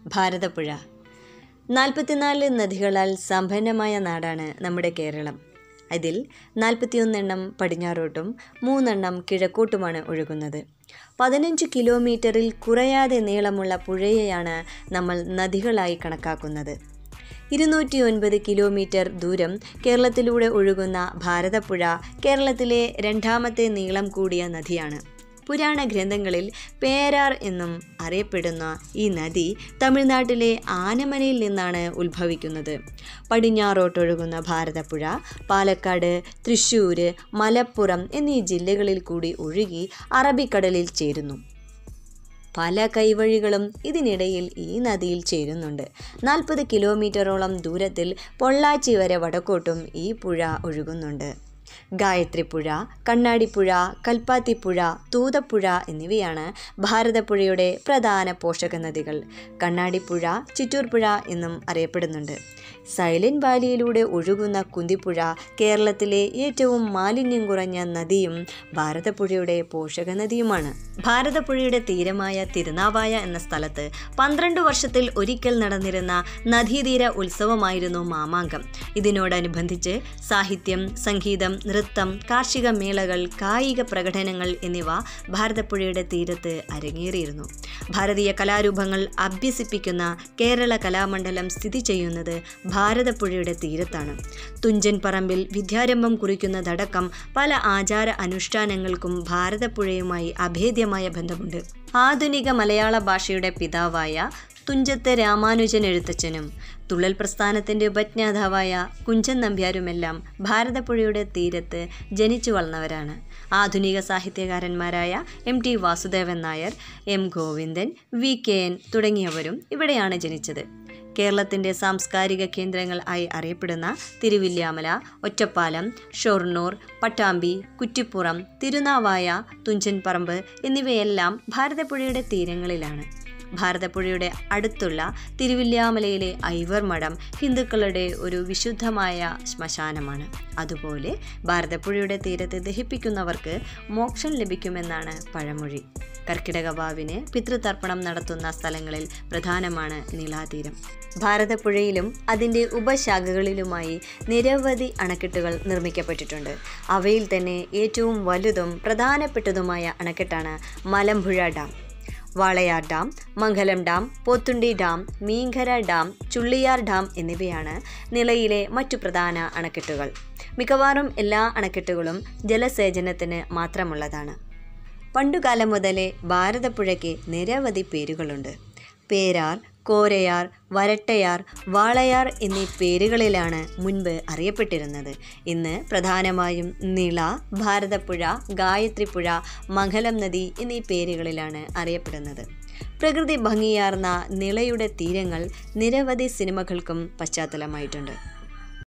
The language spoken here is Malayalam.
ഭാരതപ്പുഴ നാൽപ്പത്തിനാല് നദികളാൽ സമ്പന്നമായ നാടാണ് നമ്മുടെ കേരളം അതിൽ നാൽപ്പത്തിയൊന്നെണ്ണം പടിഞ്ഞാറോട്ടും മൂന്നെണ്ണം കിഴക്കോട്ടുമാണ് ഒഴുകുന്നത് പതിനഞ്ച് കിലോമീറ്ററിൽ കുറയാതെ നീളമുള്ള പുഴയെയാണ് നമ്മൾ നദികളായി കണക്കാക്കുന്നത് ഇരുന്നൂറ്റി ഒൻപത് കിലോമീറ്റർ ദൂരം കേരളത്തിലൂടെ ഒഴുകുന്ന ഭാരതപ്പുഴ കേരളത്തിലെ രണ്ടാമത്തെ നീളം കൂടിയ നദിയാണ് പുരാണ ഗ്രന്ഥങ്ങളിൽ പേരാർ എന്നും അറിയപ്പെടുന്ന ഈ നദി തമിഴ്നാട്ടിലെ ആനമനയിൽ നിന്നാണ് ഉത്ഭവിക്കുന്നത് പടിഞ്ഞാറോട്ടൊഴുകുന്ന ഭാരതപ്പുഴ പാലക്കാട് തൃശ്ശൂർ മലപ്പുറം എന്നീ ജില്ലകളിൽ കൂടി ഒഴുകി അറബിക്കടലിൽ ചേരുന്നു പല കൈവഴികളും ഇതിനിടയിൽ ഈ നദിയിൽ ചേരുന്നുണ്ട് നാൽപ്പത് കിലോമീറ്ററോളം ദൂരത്തിൽ പൊള്ളാച്ചി വരെ വടക്കോട്ടും ഈ പുഴ ഒഴുകുന്നുണ്ട് ഗായത്രിപ്പുഴ കണ്ണാടിപ്പുഴ കൽപ്പാത്തിപ്പുഴ തൂതപ്പുഴ എന്നിവയാണ് ഭാരതപ്പുഴയുടെ പ്രധാന പോഷക നദികൾ കണ്ണാടിപ്പുഴ ചിറ്റൂർപ്പുഴ എന്നും അറിയപ്പെടുന്നുണ്ട് സൈലന്റ് വാലിയിലൂടെ ഒഴുകുന്ന കുന്തിപ്പുഴ കേരളത്തിലെ ഏറ്റവും മാലിന്യം കുറഞ്ഞ നദിയും ഭാരതപ്പുഴയുടെ പോഷക നദിയുമാണ് ഭാരതപ്പുഴയുടെ തീരമായ തിരുനാവായ എന്ന സ്ഥലത്ത് പന്ത്രണ്ട് വർഷത്തിൽ ഒരിക്കൽ നടന്നിരുന്ന നദീതീര ഉത്സവമായിരുന്നു മാമാങ്കം ഇതിനോടനുബന്ധിച്ച് സാഹിത്യം സംഗീതം നൃത്തം കാർഷിക മേളകൾ കായിക പ്രകടനങ്ങൾ എന്നിവ ഭാരതപ്പുഴയുടെ തീരത്ത് അരങ്ങേറിയിരുന്നു ഭാരതീയ കലാരൂപങ്ങൾ അഭ്യസിപ്പിക്കുന്ന കേരള കലാമണ്ഡലം സ്ഥിതി ചെയ്യുന്നത് ഭാരതപ്പുഴയുടെ തീരത്താണ് തുഞ്ചൻ പറമ്പിൽ വിദ്യാരംഭം കുറിക്കുന്നതടക്കം പല ആചാര അനുഷ്ഠാനങ്ങൾക്കും ഭാരതപ്പുഴയുമായി അഭേദ്യമായ ബന്ധമുണ്ട് ആധുനിക മലയാള ഭാഷയുടെ പിതാവായ തുഞ്ചത്തെ രാമാനുജൻ എഴുത്തച്ഛനും തുള്ളൽ പ്രസ്ഥാനത്തിൻ്റെ ഉപജ്ഞാതാവായ കുഞ്ചൻ നമ്പ്യാരുമെല്ലാം ഭാരതപ്പുഴയുടെ തീരത്ത് ജനിച്ചു വളർന്നവരാണ് ആധുനിക സാഹിത്യകാരന്മാരായ M T Vasudevan Nair M Govindan V K N തുടങ്ങിയവരും ഇവിടെയാണ് ജനിച്ചത് കേരളത്തിൻ്റെ സാംസ്കാരിക കേന്ദ്രങ്ങൾ ആയി അറിയപ്പെടുന്ന തിരുവില്യാമല ഒറ്റപ്പാലം ഷൊർണൂർ പട്ടാമ്പി കുറ്റിപ്പുറം തിരുനാവായ തുഞ്ചൻ പറമ്പ് എന്നിവയെല്ലാം ഭാരതപ്പുഴയുടെ തീരങ്ങളിലാണ് ഭാരതപ്പുഴയുടെ അടുത്തുള്ള തിരുവില്യാമലയിലെ ഐവർ മഠം ഹിന്ദുക്കളുടെ ഒരു വിശുദ്ധമായ ശ്മശാനമാണ് അതുപോലെ ഭാരതപ്പുഴയുടെ തീരത്ത് ദഹിപ്പിക്കുന്നവർക്ക് മോക്ഷം ലഭിക്കുമെന്നാണ് പഴമൊഴി കർക്കിടകവാവിന് പിതൃതർപ്പണം നടത്തുന്ന സ്ഥലങ്ങളിൽ പ്രധാനമാണ് നീലാതീരം ഭാരതപ്പുഴയിലും അതിൻ്റെ ഉപശാഖകളിലുമായി നിരവധി അണക്കെട്ടുകൾ നിർമ്മിക്കപ്പെട്ടിട്ടുണ്ട് അവയിൽ തന്നെ ഏറ്റവും വലുതും പ്രധാനപ്പെട്ടതുമായ അണക്കെട്ടാണ് Malampuzha dam Walayar dam Mangalam dam Pothundi dam Meenkara dam Chulliyar dam എന്നിവയാണ് നിളയിലെ മറ്റു പ്രധാന അണക്കെട്ടുകൾ മിക്കവാറും എല്ലാ അണക്കെട്ടുകളും ജലസേചനത്തിന് മാത്രമുള്ളതാണ് പണ്ടുകാലം മുതലേ ഭാരതപ്പുഴയ്ക്ക് നിരവധി പേരുകളുണ്ട് പേരാർ കോരയാർ വരട്ടയാർ വാളയാർ എന്നീ പേരുകളിലാണ് മുൻപ് അറിയപ്പെട്ടിരുന്നത് ഇന്ന് പ്രധാനമായും നിള ഭാരതപ്പുഴ ഗായത്രിപ്പുഴ മംഗലം നദി എന്നീ പേരുകളിലാണ് അറിയപ്പെടുന്നത് പ്രകൃതി ഭംഗിയാർന്ന നിളയുടെ തീരങ്ങൾ നിരവധി സിനിമകൾക്കും പശ്ചാത്തലമായിട്ടുണ്ട്